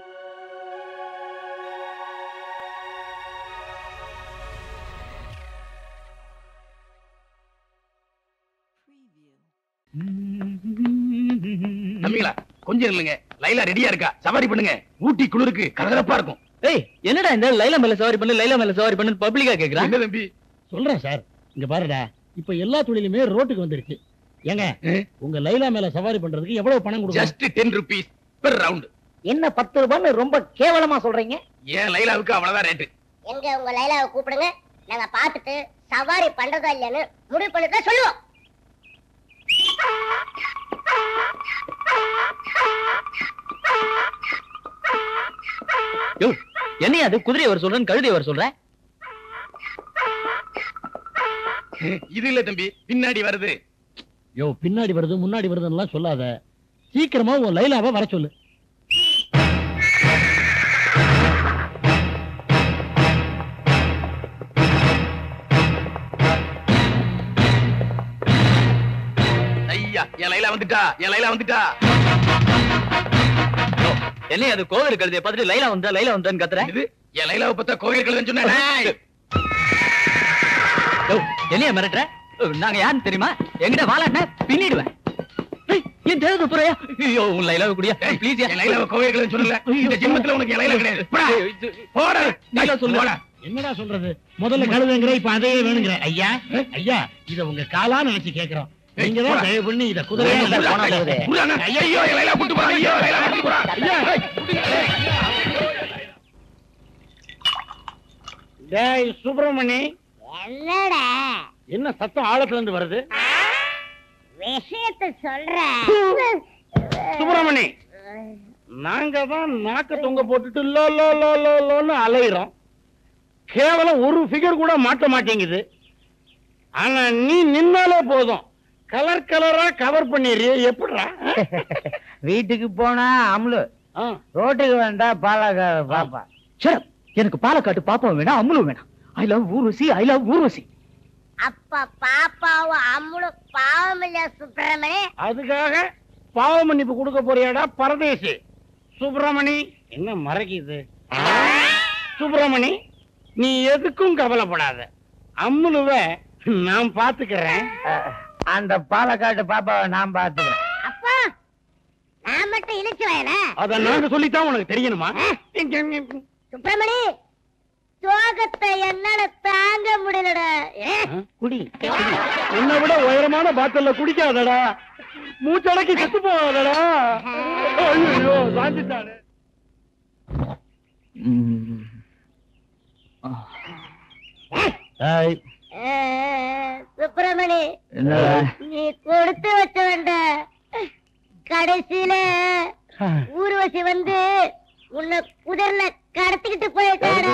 தம்பிங்களா கொஞ்சம் இல்லைங்க லைலா ரெடியா இருக்கா சவாரி பண்ணுங்க ஊட்டி குளிருக்கு கலகலப்பா இருக்கும் ஏய் என்னடா இந்த லைலா மேல சவாரி பண்ணு லைலா மேல சவாரி பண்ணு பப்ளிக்கா கேக்குறான் என்ன தம்பி சொல்றேன் சார் இங்க பாருடா இப்ப எல்லா தொழிலுமே ரோட்டுக்கு வந்துருச்சு ஏங்க உங்க லைலா மேல சவாரி பண்றதுக்கு எவ்வளவு பணம் கொடுக்கணும் just ten rupees per round என்ன பத்து ரூபான்னு ரொம்ப கேவலமா சொல்றீங்க ஏன் லைலாவுக்கு அவ்வளவுதான் ரேட்டு எங்க உங்க லைலாவை கூப்பிடுங்க நாங்க பார்த்துட்டு சவாரி பண்றதா இல்லையான்னு முடிவு பண்ணிட்டு சொல்லுவோம் யோ என்னையா அது குதிரை வர சொல்றேன் கழுதை வர சொல்றேன் இது இல்ல தம்பி பின்னாடி வருது யோ பின்னாடி வருது முன்னாடி வருதுன்னு சொல்லாத சீக்கிரமா உன் லைலாவை வர சொல்லு ஐயா என் லைலா வந்துட்டா என் லைலா வந்துட்டா என்னையா அது கோவில் கழுதைய பார்த்துட்டு லைலா வந்தா லைலா வந்தான்னு கத்துறேன் இது என் லைலாவை பார்த்தா கோவில் கழுதுன்னு சொன்னேன் யோ என்னையா மிரட்டுற ஓ, நாங்க யாருன்னு தெரியுமா எங்கிட்ட வாலாட்டின பின்னிடுவேன் ஏய், என் தேவதை புறையா ஐயோ உன் லைலாவை குடியா ப்ளீஸ் என் லைலாவை கோவில் கழுதுன்னு சொல்லல இந்த ஜென்மத்துல உனக்கு என் லைலா கிடையாது போடா. போடா. லைலா சொல்லு. போடா. என்னடா சொல்றது முதல்ல கழுதுங்கிற இப்ப அதையே வேணுங்கிற ஐயா ஐயா இத உங்க காலா நினைச்சு கேக்குறோம் நீங்க தான் தயவு பண்ணி இத குதிரையா புடுடா, போனா போகுது. புடுடா, அண்ணா. ஐயோ என் லைலா கூட்டு போறா ஐயோ லைலா கூட்டு போறா டேய் சுப்பிரமணி என்னடா என்ன சத்தம் ஆழத்துல இருந்து வருது விஷயத்த சொல்ற சுப்பிரமணி நாங்க தான் நாக்க தொங்க போட்டுட்டு லோ லோ லோ லோ லோன்னு அலையிறோம் கேவலம் ஒரு ஃபிகர் கூட மாட்ட மாட்டேங்குது ஆனா நீ நின்னாலே போதும் கலர் கலரா கவர் பண்ணிடுறிய எப்படிடா வீட்டுக்கு போனா அம்லு ஆ, ரோட்டுக்கு வேண்டா பாலக பாப்பா சரி எனக்கு பாலக்காட்டு பாப்பா வேணாம் அம்முலும் வேணாம் I love Urvashi I love Urvashi அப்ப பாப்பாவும் அம்முளும் பாவம் இல்லையா சுப்பிரமணி அதுக்காக பாவ மன்னிப்பு கொடுக்க போறியாடா பரதேசி சுப்பிரமணி என்ன மறைக்குது சுப்பிரமணி நீ எதுக்கும் கவலைப்படாத அம்முலுவ நான் பாத்துக்கிறேன் அந்த பாலக்காட்டு பாப்பாவை நான் பாத்துக்கிறேன் அப்பா நான் மட்டும் இழிச்சு வேணா அத நாங்க சொல்லித்தான் உனக்கு தெரியணுமா சுப்பிரமணி சோகத்தை என்னால தாங்க முடியலடா ஏ? குடி உன்னை விட உயரமான பாட்டில்ல குடிக்காதடா மூச்சடக்கி செத்து போகாதடா ஐயோ சாஞ்சிட்டானே ஏய், ஏ, சுப்பிரமணி என்னடா? நீ கொடுத்து வச்ச வேண்ட கடைசியில ஊர்வசி வந்து உன்னை குதிரல கடத்திக்கிட்டு போயிட்டாடா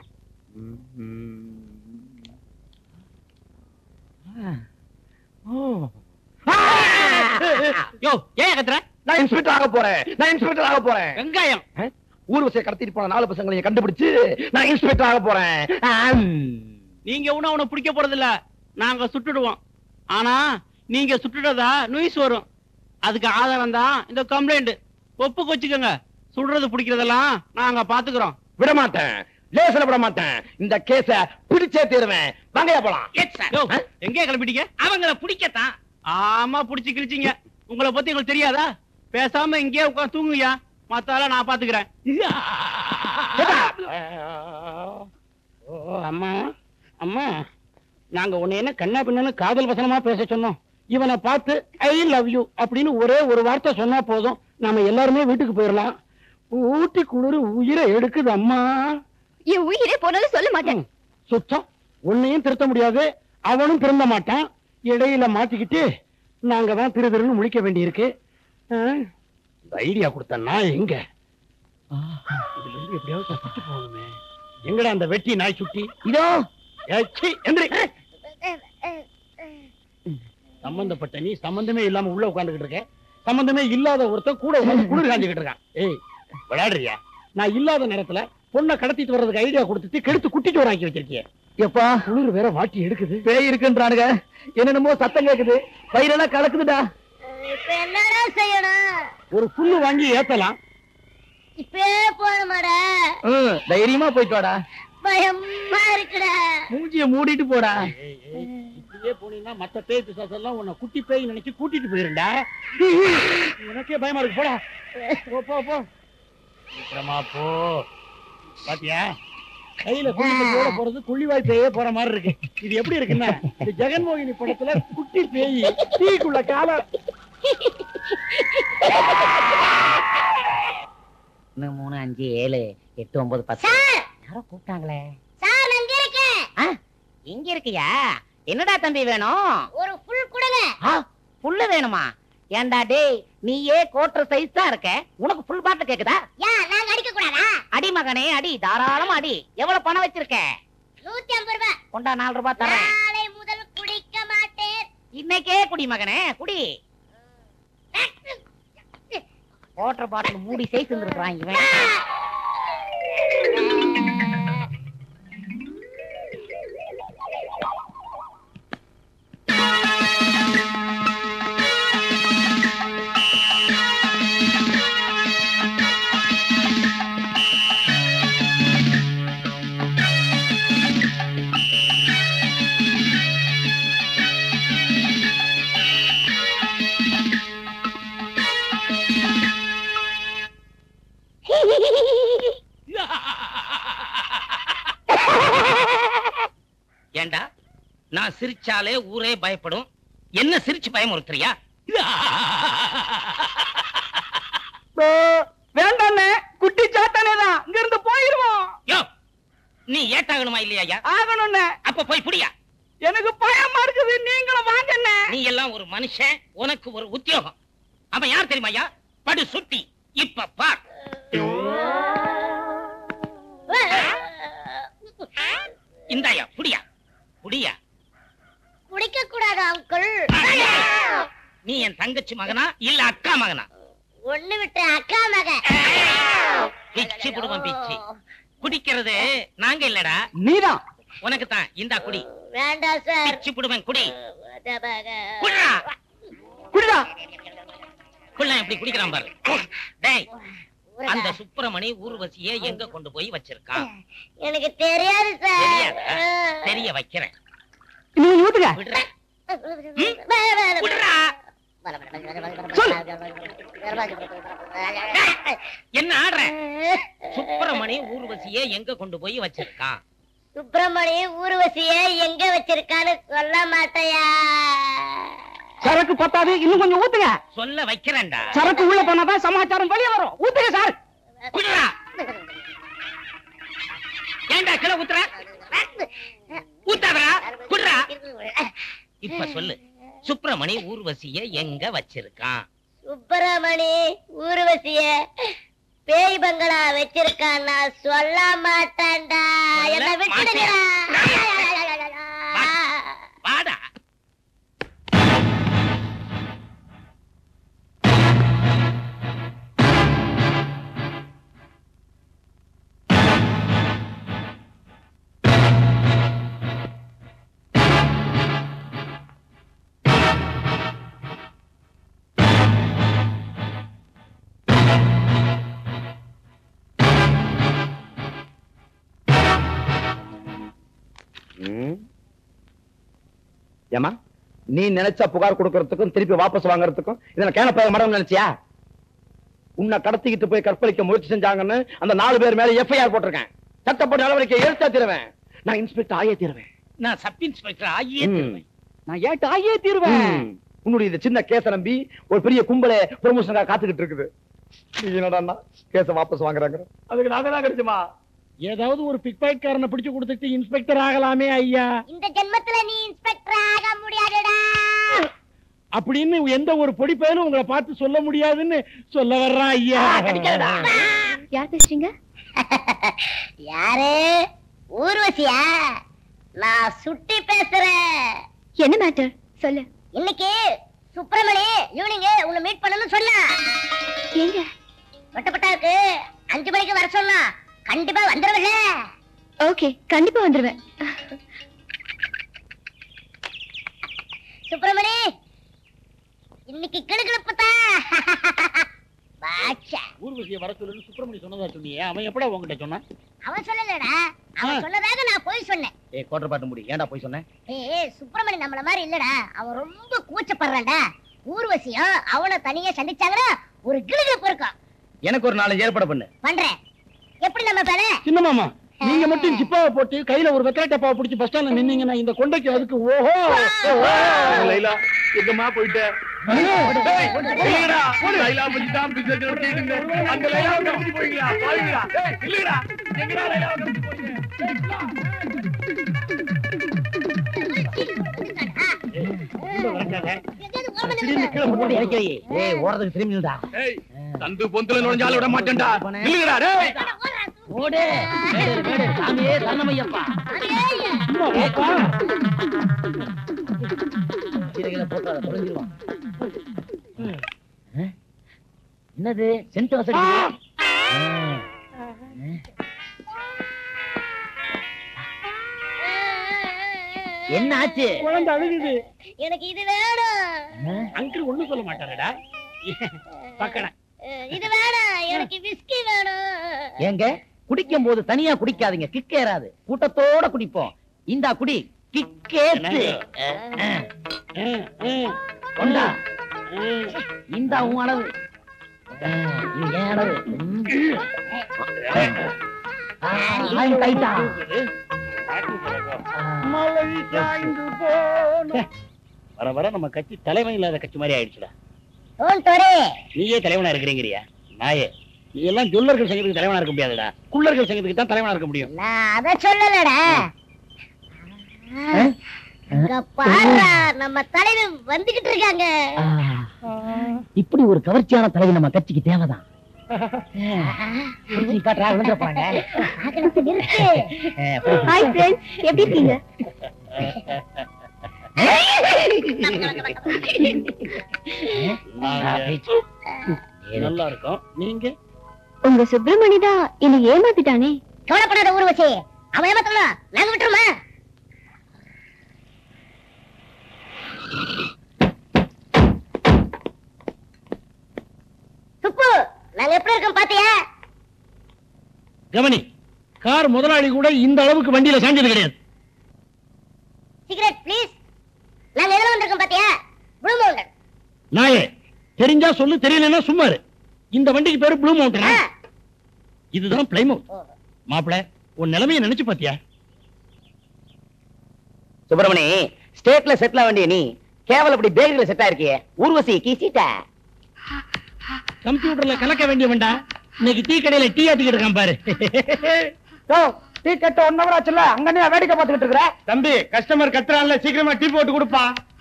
யோ ஏன் கத்துற நான் இன்ஸ்பெக்டர் ஆக போறேன் நான் இன்ஸ்பெக்டர் ஆக போறேன் வெங்காயம் ஊர்வசியை கடத்திட்டு போன நாலு பசங்களையும் கண்டுபிடிச்சு நான் இன்ஸ்பெக்டர் ஆக போறேன் ஆம். நீங்க ஒண்ணும் அவனை பிடிக்க போறது இல்ல நாங்க சுட்டுடுவோம் ஆனா நீங்க சுட்டுட்டதா நியூஸ் வரும் அதுக்கு ஆதாரம் தான் இந்த கம்ப்ளைண்ட் ஒப்புக்கு வச்சுக்கோங்க சுடுறது பிடிக்கிறதெல்லாம் நாங்க பாத்துக்கிறோம் விட மாட்டேன் லேசில விட மாட்டேன் இந்த கேஸ பிடிச்சே தீருவேன் வாங்கயா போலாம் யோ, எங்கே கிளம்பிட்டீங்க அவங்கள பிடிக்கத்தான் ஆமா பிடிச்சு கிழிச்சிங்க உங்களை பத்தி எங்களுக்கு தெரியாதா பேசாம இங்கே உட்காந்து தூங்குயா மத்தால நான் பாத்துக்கிறேன் ஓ அம்மா அம்மா நாங்க உன்னை என்ன கண்ணா பின்னு காதல் வசனமா பேச சொன்னோம் இவனை பார்த்து ஐ லவ் யூ அப்படின்னு ஒரே ஒரு வார்த்தை சொன்னா போதும் நாம எல்லாருமே வீட்டுக்கு போயிடலாம் ஊட்டி குளிர் உயிரை எடுக்குது அம்மா என் உயிரே போனாலும் சொல்ல மாட்டேன் ம், சுத்தம் உன்னையும் திருத்த முடியாது அவனும் திருந்த மாட்டான் இடையில மாட்டிக்கிட்டு நாங்க தான் திரு திருன்னு முழிக்க வேண்டியிருக்கு ஆ, இந்த ஐடியா கொடுத்த நான் எங்க இதுல இருந்து எப்படியாவது தப்பிச்சு போகணுமே எங்கடா அந்த வெட்டி நாய் சுட்டி இதோ ஏய், சீ, எந்திரி. சம்பந்தப்பட்ட நீ சம்பந்தமே இல்லாம உள்ள உட்கார்ந்துகிட்டு இருக்க சம்பந்தமே இல்லாத ஒருத்தன் கூட உட்கார்ந்து குளிர் காஞ்சுகிட்டு இருக்கான் ஏய் விளையாடுறியா நான் இல்லாத நேரத்துல பொண்ணை கடத்திட்டு வர்றதுக்கு ஐடியா கொடுத்துட்டு கெடுத்து குட்டி சோறாக்கி வச்சிருக்கிய எப்பா குளிர் வேற வாட்டி எடுக்குது பேய் இருக்குன்றானுங்க என்னென்னமோ சத்தம் கேக்குது வயிறெல்லாம் கலக்குதுடா இப்ப என்னடா செய்யணும் ஒரு புல்லு வாங்கி ஏத்தலாம் இப்பே போ ம், தைரியமா போயிட்டு வாடா பயமா இருக்குடா மூஞ்சிய மூடிட்டு போடா இப்படியே போனீங்கன்னா மத்த பேய் பிசாசெல்லாம் உன்னை குட்டி பேய் நினைச்சு கூட்டிட்டு போயிருண்டா உனக்கே பயமா இருக்கு போடா போ போ போ சீக்கிரமா போ பாத்தியா கையில குள்ளியோட போறது குள்ளிவாய் பேயே போற மாதிரி இருக்கு இது எப்படி இருக்குன்னா இந்த ஜெகன்மோகினி படத்துல குட்டி பேய் தீக்குள்ள கால ஒண்ணு மூணு அஞ்சு ஏழு எட்டு ஒன்பது பத்து சார் யாரோ கூப்பிட்டாங்களே சார் நான் இங்க இருக்கேன் இங்க இருக்கியா என்னடா தம்பி வேணும் ஒரு ஃபுல் கொடுங்க ஆ, புல்லு வேணுமா ஏன்டா டேய் நீயே கோட்டர் சைஸ் தான் இருக்க உனக்கு ஃபுல் பாட்டில் கேக்குதா ஏன் நாங்க அடிக்க கூடாதா அடி மகனே அடி தாராளமா அடி எவ்வளவு பணம் வச்சிருக்க நூத்தி ஐம்பது ரூபாய் கொண்டா நாலு ரூபாய் தரேன் நாளை முதல் குடிக்க மாட்டேன் இன்னைக்கே குடி மகனே குடி வாட்டர் பாட்டில் மூடி சைஸ் இருந்திருக்கிறான் இவன் ஏண்டா நான் சிரிச்சாலே ஊரே பயப்படும் என்ன சிரிச்சு பயமுறுத்துறியா வேண்டாண்ணே குட்டி சாத்தானே தான் இங்க இருந்து போயிருவோம் யோ நீ ஏட்டாகணுமா இல்லையா ஆகணும்ண்ணே அப்ப போய் புடியா எனக்கு பயமா இருக்குது நீங்களும் வாங்கண்ணே நீ எல்லாம் ஒரு மனுஷன் உனக்கு ஒரு உத்தியோகம் அவன் யார் தெரியுமாயா படு சுட்டி இப்ப பார் இந்தாயா புடியா புடியா குடிக்க கூடாது அங்கிள் நீ என் தங்கச்சி மகனா இல்ல அக்கா மகனா ஒண்ணு விட்டு அக்கா மக பிச்சு குடும்பம் பிச்சு குடிக்கிறது நாங்க இல்லடா நீதான் உனக்கு தான் இந்தா குடி வேண்டாம் சார் பிச்சு குடும்பம் குடி மக. குடிடா குடிடா குள்ள எப்படி குடிக்கிறான் பாரு டேய் அந்த சுப்பிரமணி ஊர்வசிய எங்க கொண்டு போய் வச்சிருக்கான் எனக்கு தெரியாது சார் தெரியாதா? தெரிய வைக்கிறேன் நீங்க ஊத்துங்க விடுறா வேற- விடுறா என்ன ஆடுற சுப்பிரமணி ஊர்வசிய எங்க கொண்டு போய் வச்சிருக்கான் சுப்பிரமணி ஊர்வசிய எங்க வச்சிருக்கான்னு சொல்ல மாட்டேயா சரக்கு பத்தாது இன்னும் கொஞ்சம் ஊத்துங்க சொல்ல வைக்கிறேன்டா சரக்கு உள்ள போனாதான் சமாச்சாரம் வெளியே வரும் ஊத்துங்க சார் குடுறா ஏன்டா கிளை ஊத்துற ஊத்தாதடா குடுறா இப்ப சொல்லு சுப்பிரமணி ஊர்வசிய எங்க வச்சிருக்கான் சுப்பிரமணி ஊர்வசிய பேய் பங்களா வச்சிருக்கான் நான் சொல்ல மாட்டேன்டா சொல்ல என்ன விட்டுடுங்கடா வாடா ஏமா நீ நினைச்சா புகார் கொடுக்கறதுக்கும் திருப்பி வாபஸ் வாங்குறதுக்கும் இதை கேன போய் மடம் நினைச்சியா உன்னை கடத்திக்கிட்டு போய் கற்பழிக்க முயற்சி செஞ்சாங்கன்னு அந்த நாலு பேர் மேல எஃப்ஐஆர் போட்டிருக்கேன் சட்டப்படி நடவடிக்கை எடுத்தா தீருவேன் நான் இன்ஸ்பெக்டர் ஆயே தீருவேன் நான் சப் இன்ஸ்பெக்டர் ஆகியே ம். தருவேன். நான் ஏட்டு ஆகியே தீருவேன் ம். உன்னுடைய இந்த சின்ன கேஸ நம்பி ஒரு பெரிய கும்பலே ப்ரொமோஷனுக்காக காத்துக்கிட்டு இருக்குது நீ என்னடா கேஸ வாபஸ் வாங்குறாங்க அதுக்கு நாங்க தான் கிடைச்சுமா ஏதாவது ஒரு பிக் பாக்கெட்காரனை பிடிச்சு கொடுத்துட்டு இன்ஸ்பெக்டர் ஆகலாமே ஐயா இந்த ஜென்மத்துல நீ இன்ஸ்பெக்டர் ஆக முடியாதுடா அப்படின்னு எந்த ஒரு பொடி பயனும் உங்களை பார்த்து சொல்ல முடியாதுன்னு சொல்ல வர்றான் ஐயா யார் பேசுறீங்க யாரு ஊர்வசியா நான் சுட்டி பேசுறேன் என்ன மேட்டர் சொல்லு இன்னைக்கு சுப்பிரமணி ஈவினிங் உன்னை மீட் பண்ணணும்னு சொல்ல எங்க வட்டப்பட்டாருக்கு அஞ்சு மணிக்கு வர சொன்னா கண்டிப்பா வந்துருவல ஓகே கண்டிப்பா வந்துருவேன் சுப்பிரமணி இன்னைக்கு கிளுகிழப்பு தான் பாட்சா ஊர்வசியை வர சொல்லுன்னு சுப்பிரமணி சொன்னதா சொன்னியே அவன் எப்படா உங்ககிட்ட சொன்னான் அவன் சொல்லலடா அவன் ஆ. சொன்னதாக நான் போய் சொன்னேன் ஏ கோட்டர் பாட்டு முடி ஏன்டா போய் சொன்னேன் ஏய் சுப்பிரமணி நம்மள மாதிரி இல்லடா அவன் ரொம்ப கூச்சப்படுறான்டா ஊர்வசியும் அவனை தனியா சந்திச்சாங்கன்னா ஒரு கிளுகிழப்பு இருக்கும் எனக்கு ஒரு நாலு ஏற்பாடு பண்ணு பண்றேன் எப்படி நம்ம பேர சின்ன மாமா நீங்க மட்டும் ஜிப்பாவை போட்டு கையில ஒரு வெத்தலை டப்பாவை பிடிச்சி பஸ் ஸ்டாண்ட்ல நின்னீங்கன்னா இந்த கொண்டைக்கு அதுக்கு ஓஹோ லைலா எங்கம்மா போயிட்ட லைலா பத்தி தான் பிசினஸ் நடத்திட்டு அந்த லைலா கம்பெனி போய்ங்களா பாருங்களா இல்லடா எங்கடா லைலா கம்பெனி போறீங்க ஏய் ஓடுறதுக்கு திரும்பிடா ஏய் தந்து பொந்துல நுழைஞ்சால விட மாட்டேன்டா இல்லடா டேய் ஓடு மேடு, மேடு. சாமியே சரணமையப்பா கீரைகளை போட்டாத தொலைஞ்சிருவான் என்னது சென்ட் வசதி என்ன ஆச்சு குழந்தை அழுகுது எனக்கு இது வேணும் அங்கிள் ஒண்ணும் சொல்ல மாட்டாருடா பக்கன அஹ், இது வேணும் எனக்கு விஸ்கி வேணும் ஏங்க குடிக்கும் போது தனியா குடிக்காதீங்க கிக் ஏறாது கூட்டத்தோட குடிப்போம் இந்தா குடி கிக்கேத்து கொண்டா இந்தா உன் அளவு அஹ், இது என் அளவு ம். ஆ, ஆயும் கைட்டா மலை சாய்ந்து போன வர வர நம்ம கட்சி தலைமை இல்லாத கட்சி மாதிரி ஆயிடுச்சுடா டோன்ட் வரி நீயே தலைவனா இருக்கிறீங்கறியா நாயே நீ எல்லாம் ஜொல்லர்கள் சங்கத்துக்கு தலைவனா இருக்க முடியாதுடா குள்ளர்கள் சங்கத்துக்கு தான் தலைவனா இருக்க முடியும் நான் அத சொல்லலடா இங்க பாருடா நம்ம தலைவன் வந்துகிட்டு இருக்காங்க ஆ, இப்படி ஒரு கவர்ச்சியான தலைவி நம்ம கட்சிக்கு தேவைதான் புடிச்சு காட்டுறா விழுந்துட போறாங்க வாகனத்தை நிறுத்து ஹாய் ஃப்ரெண்ட்ஸ் எப்படி இருக்கீங்க நல்லா இருக்கும் நீங்க உங்க சுப்பிரமணி தான் என்னை ஏமாத்திட்டானே கவலைப்படாத ஊர்வசி அவன் ஏமாத்தலாம் நாங்க விட்டுருமா சுப்பு நாங்க எப்படி இருக்கோம் பாத்தியா கவனி கார் முதலாளி கூட இந்த அளவுக்கு வண்டியில சாஞ்சது கிடையாது சிகரெட் ப்ளீஸ் நாங்க எதுல வந்திருக்கோம் பாத்தியா ப்ளூ மவுண்டன் நாயே தெரிஞ்சா சொல்லு தெரியலன்னா சும்மா இரு இந்த வண்டிக்கு பேரு ப்ளூ மவுண்டன் இதுதான் பிளைமவுட் மாப்பிள உன் நிலைமையை நினைச்சு பாத்தியா சுப்பிரமணி ஸ்டேட்ல செட்டில் ஆக வேண்டிய நீ கேவல இப்படி பேக்கரியில செட் ஆயிருக்கியே ஊர்வசி கீசிட்ட கம்ப்யூட்டர்ல கலக்க வேண்டிய வேண்டா இன்னைக்கு டீ கடையில டீ ஆத்திக்கிட்டு இருக்கான் பாரு டீ கட்ட ஒன் ஹவர் ஆச்சுல அங்க நீ வேடிக்கை பார்த்துக்கிட்டு இருக்கிற தம்பி கஸ்டமர் கத்துறான்ல சீக்கிரமா டீ போட்டு கொடுப்பா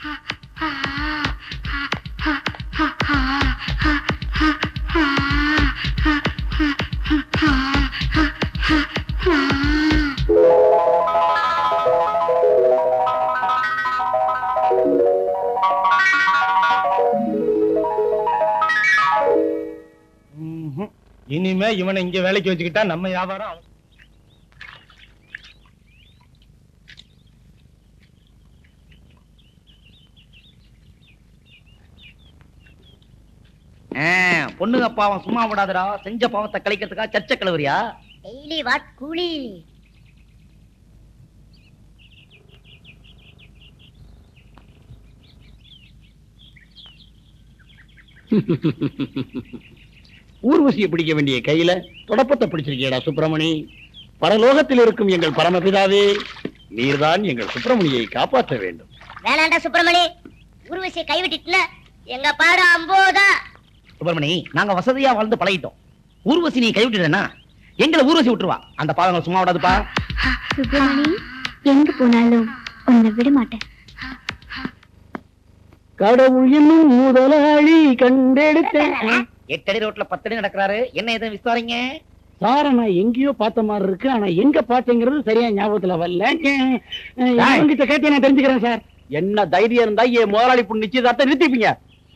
ம்ஹும். இனிமே இவனை இங்க வேலைக்கு வச்சுக்கிட்டா நம்ம வியாபாரம் அவன் பொண்ணுங்க பாவம் சும்மா விடாதடா செஞ்ச பாவத்தை கழிக்கிறதுக்கா சர்ச்சை கிளவுறியா டெய்லி வாட் கூலி ஊர்வசியை பிடிக்க வேண்டிய கையில தொடப்பத்தை பிடிச்சிருக்கியடா சுப்பிரமணி பரலோகத்தில் இருக்கும் எங்கள் பரமபிதாவே நீர்தான் எங்கள் சுப்பிரமணியை காப்பாற்ற வேண்டும் வேணாண்டா சுப்பிரமணி ஊர்வசியை கைவிட்டுட்டுல எங்க பாடு அம்போதா சுப்பிரமணி நாங்க வசதியா வாழ்ந்து பழகிட்டோம் ஊர்வசி நீ கைவிட்டுறேன்னா எங்களை ஊர்வசி விட்டுருவா அந்த பாவங்கள் சும்மா விடாதுப்பா சுப்பிரமணி எங்க போனாலும் உன்னை விட மாட்டேன் கடவுள் என்னும் முதலாளி கண்டெடுத்தேன் எட்டடி ரோட்ல பத்தடி நடக்கிறாரு என்ன எதுவும் விசாரிங்க சார நான் எங்கேயோ பார்த்த மாதிரி இருக்கு ஆனா எங்க பார்த்தேங்கிறது சரியா ஞாபகத்துல வரல என்கிட்ட கேட்டு நான் தெரிஞ்சுக்கிறேன் சார் என்ன தைரியம் இருந்தா என் முதலாளி பொண்ணு நிச்சயதார்த்தம் நிறுத்திப்பீங்க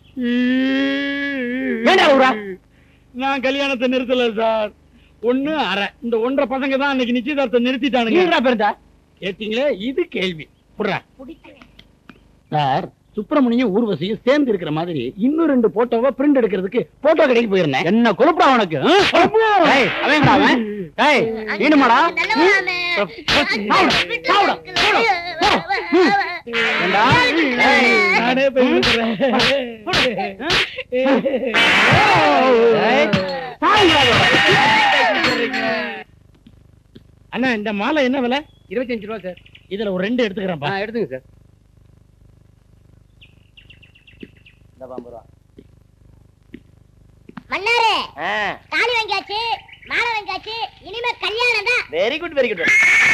ஏண்டா ஊரா? நான் கல்யாணத்தை நிறுத்தல சார் ஒண்ணு அரை இந்த ஒன்றரை பசங்க தான் அன்னைக்கு நிச்சயதார்த்தம் நிறுத்திட்டானுங்க ஈரா பெருந்தா கேட்டீங்களே இது கேள்வி புடுறா சார் சுப்பிரமணியும் ஊர்வசியும் சேர்ந்து இருக்கிற மாதிரி இன்னும் ரெண்டு போட்டோவை பிரிண்ட் எடுக்கிறதுக்கு போட்டோ கடைக்கு போயிருந்தேன் என்ன கொழுப்புடா உனக்கு ஆ? டேய், அவன்டா அவன் டேய் நீனுமாடா நல்லவனாமே. சாவுடா, சாவுடா, ஏண்டா? டேய், நானே போய் விழுந்துடுறேன். டேய், அண்ணா இந்த மாலை என்ன விலை இருபத்தஞ்சு ரூபா சார் இதுல ஒரு ரெண்டு எடுத்துக்கிறேன்ப்பா ஆ, எடுத்துங்க சார் மன்னாரே தாலி வாங்கியாச்சு மாலை வாங்கியாச்சு இனிமே கல்யாணம் தான் வெரி குட் வெரி குட்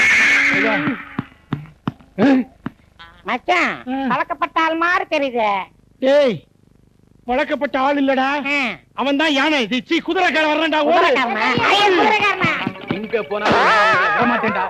மச்சான் பழக்கப்பட்டால் மாதிரி தெரியுது டேய் பழக்கப்பட்ட ஆள் இல்லடா அவன் தான் யானை இது சீ குதிரைக்கார வர்றான்டா ஓடு இங்க போனாலும் விட மாட்டேன்டா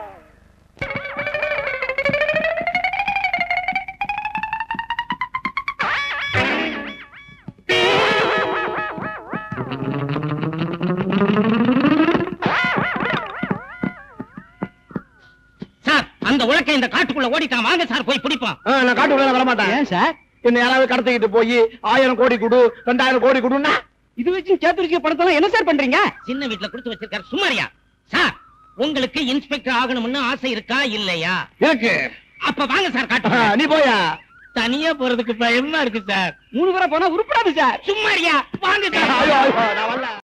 சார் அந்த உலக்க இந்த காட்டுக்குள்ள ஓடிட்டான் வாங்க சார் போய் பிடிப்போம் ஆ, நான் காட்டுக்குள்ள வர மாட்டேன் ஏன் சார் என்ன யாராவது கடத்திக்கிட்டு போய் ஆயிரம் கோடி கொடு ரெண்டாயிரம் கோடி கொடுன்னா இது வச்சு சேர்த்து வச்சுக்க படத்தெல்லாம் என்ன சார் பண்றீங்க சின்ன வீட்டுல கொடுத்து வச்சிருக்காரு சுமாரியா சார் உங்களுக்கு இன்ஸ்பெக்டர் ஆகணும்னு ஆசை இருக்கா இல்லையா இருக்கு அப்ப வாங்க சார் ஆ, காட்டு நீ போயா தனியா போறதுக்கு பயமா இருக்கு சார் மூணு பேரை போனா உருப்படாது சார் சும்மாரியா வாங்க சார் ஐயோ, ஐயோ, நான் வரல